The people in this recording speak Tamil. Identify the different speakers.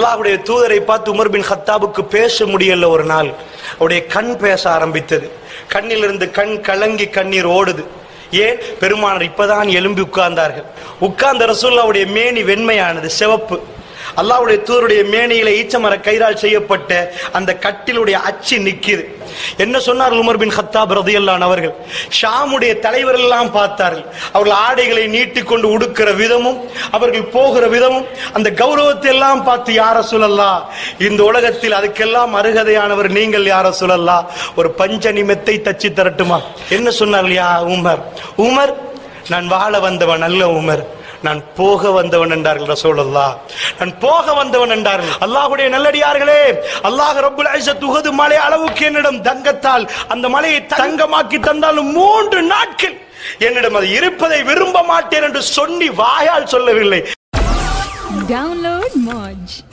Speaker 1: அல்லாஹ்வுடைய தூதரை பார்த்து உமர் பின் ஹத்தாபுக்கு பேச முடியல ஒரு நாள் அவருடைய கண் பேச ஆரம்பித்தது கண்ணிலிருந்து கண் கலங்கி கண்ணீர் ஓடுது ஏன் பெருமானார் இப்பதான் எலும்பி உட்கார்ந்தார்கள் உட்கார்ந்த ரசூல்லாவுடைய மேனி வெண்மையானது சிவப்பு அல்லாஹ்வுடைய தூதருடைய மேனியில ஈச்சமர கயிறால் செய்யப்பட்ட அந்த கட்டிலுடைய அச்சு நிக்குது என்ன சொன்னார் உமர் பின் ஹத்தாப் ரதியல்லான் அவர்கள் ஷாமுடைய தலைவர் எல்லாம் பார்த்தார்கள் அவர்கள் ஆடைகளை நீட்டிக்கொண்டு உடுக்கிற விதமும் அவர்கள் போகிற விதமும் அந்த கௌரவத்தை எல்லாம் பார்த்து யார சொல்லல்லா இந்த உலகத்தில் அதுக்கெல்லாம் அருகதையானவர் நீங்கள் யார சொல்லல்லா ஒரு பஞ்ச நிமெத்தை தச்சு தரட்டுமா என்ன சொன்னார்கள் யா உமர் உமர் நான் வாழ வந்தவன் அல்ல உமர் நான் போக வந்தவன் என்றார்கள் ரசூலுல்லா நான் போக வந்தவன் என்றார்கள் அல்லாஹ்வுடைய நல்லடியார்களே அல்லாஹ் ரப்புல் இஸ்ஸத் உஹது மலை அளவுக்கு என்னிடம் தங்கத்தால் அந்த மலையை தங்கமாக்கி தந்தாலும் மூன்று நாட்கள் என்னிடம் அது இருப்பதை விரும்ப மாட்டேன் என்று சொல்லி வாயால் சொல்லவில்லை
Speaker 2: Download Moj.